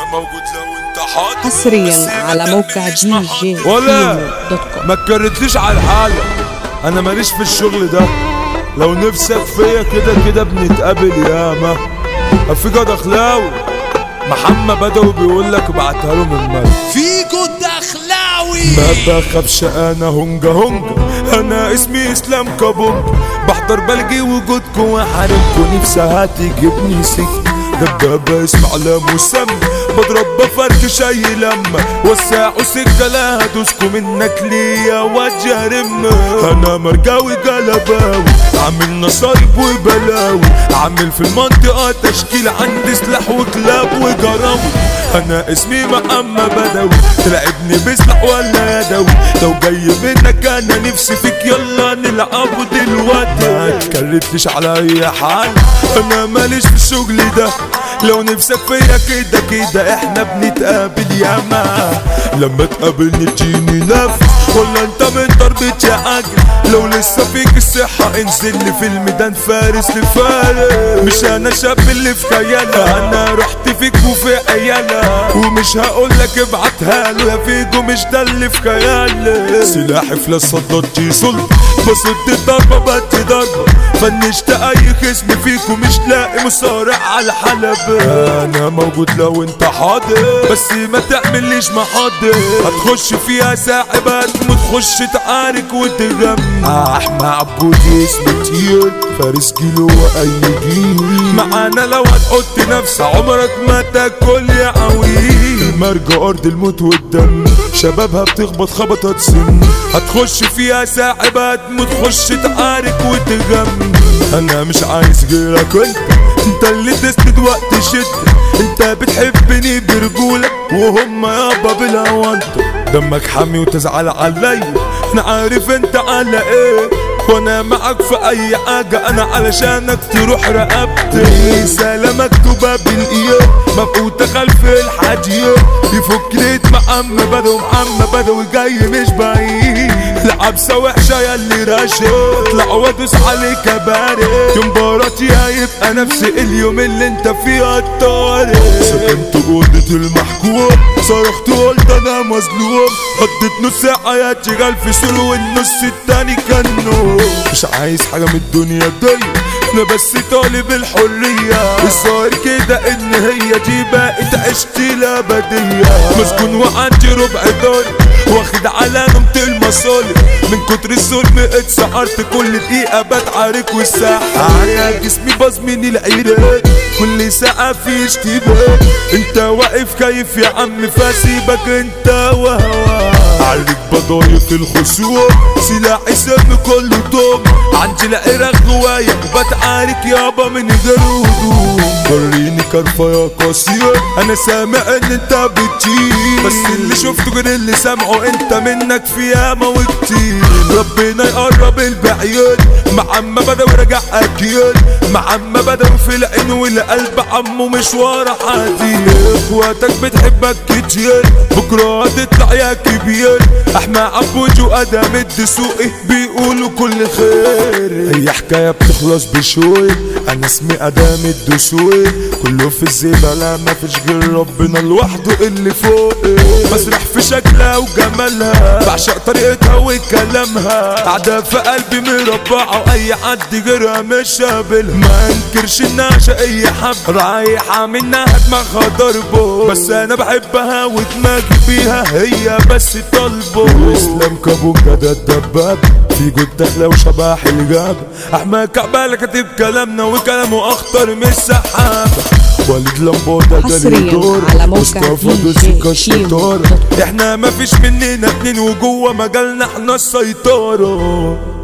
موجود لو انت حاضر حصريا على موقع دي جي ولا دوت كوم ما تكرتليش على الحالة انا ماليش في الشغل ده لو نفسك فيا كده كده بنتقابل ياما في جد اخلاوي محمد بدوي بيقول لك ابعتها له من مالك فيكو الدخلاوي ما بخافش انا هونجا هونجا انا اسمي اسلام كابونجا بحضر بلقي وجودكم وحاربكم نفسها تجيبني سكة دبابة اسم على مسمى بضرب بفركش اي لما وسعوا سكة لا هدوسكم منك ليا وجه رمة انا مرجاوي جلباوي عامل نصايب وبلاوي عامل في المنطقة تشكيل عندي سلاح وكلاب وجراوي انا اسمي محمد بدوي تلعبني بسلاح ولا يدوي لو جاي منك انا نفسي فيك يلا نلعبوا دلوقتي ما تكرتليش على اي حال انا ماليش في الشغل ده لو نفسك فيا كده كده احنا بنتقابل ياما لما تقابلني تجيني نفس ولا انت من ضربة يا عجل لو لسه فيك الصحة انزل لي في الميدان فارس لفارس مش انا شاب اللي في خيالها انا رحت فيك وفي عيالها ومش هقولك ابعتها له يا فيجو مش ده اللي في خيالي سلاحي في صدرتي سلطة بصد الضربة بدي ضربة فنشت اي خصم فيكو مش لاقي مصارع على الحلبة انا موجود لو انت حاضر بس ما تعمليش محاضر هتخش فيها ساعبات وتخش تعارك وتغني احمد عبودي اسم كتير فارس جيلو واي جيل معانا لو هتحط نفسك عمرك ما تاكل يا عويل مرجع ارض الموت والدم شبابها بتخبط خبطة سن هتخش فيها ساعبات وتخش تعارك وتغني انا مش عايز غيرك انت انت اللي تسند وقت شدة انت بتحبني برجولة وهم يابا بالهوانطة دمك حامي وتزعل عليا انا عارف انت على ايه وانا معك في اي حاجة انا علشانك تروح رقبتي رسالة مكتوبة بالايد مبقوطة خلف الحديد يفك ليت محمد بدوي محمد بدوي جاي مش بعيد لعبسة وحشة ياللي راشد اطلع وادوس عليك يا بارد يوم مباراتي هيبقى نفس اليوم اللي انت فيه الطارق سكنت اوضة المحكوم صرخت قلت انا مظلوم قضيت نص حياتي غال في سور والنص التاني كان نوم مش عايز حاجة من الدنيا دي انا بس طالب الحرية الظاهر كده ان هي دي بقت عشتي الابدية مسكون وعندي ربع دار واخد على نومة المصالح من كتر الظلم اتسعرت كل دقيقة بتعارك والساحة على جسمي باظ من العيران كل ساعة في اشتباك انت واقف كيف يا عم فاسيبك انت وهواك عليك بضايف الخشوع سلاحي سم كله دوم عندي العراق جوايا وبتعارك يابا من غير هدوم وريني كرفة يا قصير انا سامع ان انت بتطير بس اللي شفته غير اللي سامعه انت منك في ياما وكتير ربنا يقرب البعيد مع عم بدوي رجع اكيد مع عم بدوي في العين والقلب عمو مشوار عادي اخواتك بتحبك كتير بكره هتطلع يا كبير احمد عبود وادم الدسوقي بيقولوا كل خير هي حكايه بتخلص بشوي انا اسمي ادم الدسوقي كله في الزباله ما فيش غير ربنا لوحده اللي فوق بسرح في شكلها وجمالها بعشق طريقتها وكلامها قاعده في قلبي مربعه واي حد غيرها مش قابلها ما انكرش انها شقيه حب رايحه منها دماغها ضربه بس انا بحبها ودماغي بيها هي بس طالبه اسلام كابوكا ده الدباب في جود دخله وشبح الجاب احمد كعبالة كاتب كلامنا وكلامه اخطر من السحابه وليد لمبوطة ده حصرياً ليه دور على موقع مصطفى دي دوسي جي كشطار كيمو. احنا مفيش مننا اتنين وجوه مجالنا احنا السيطرة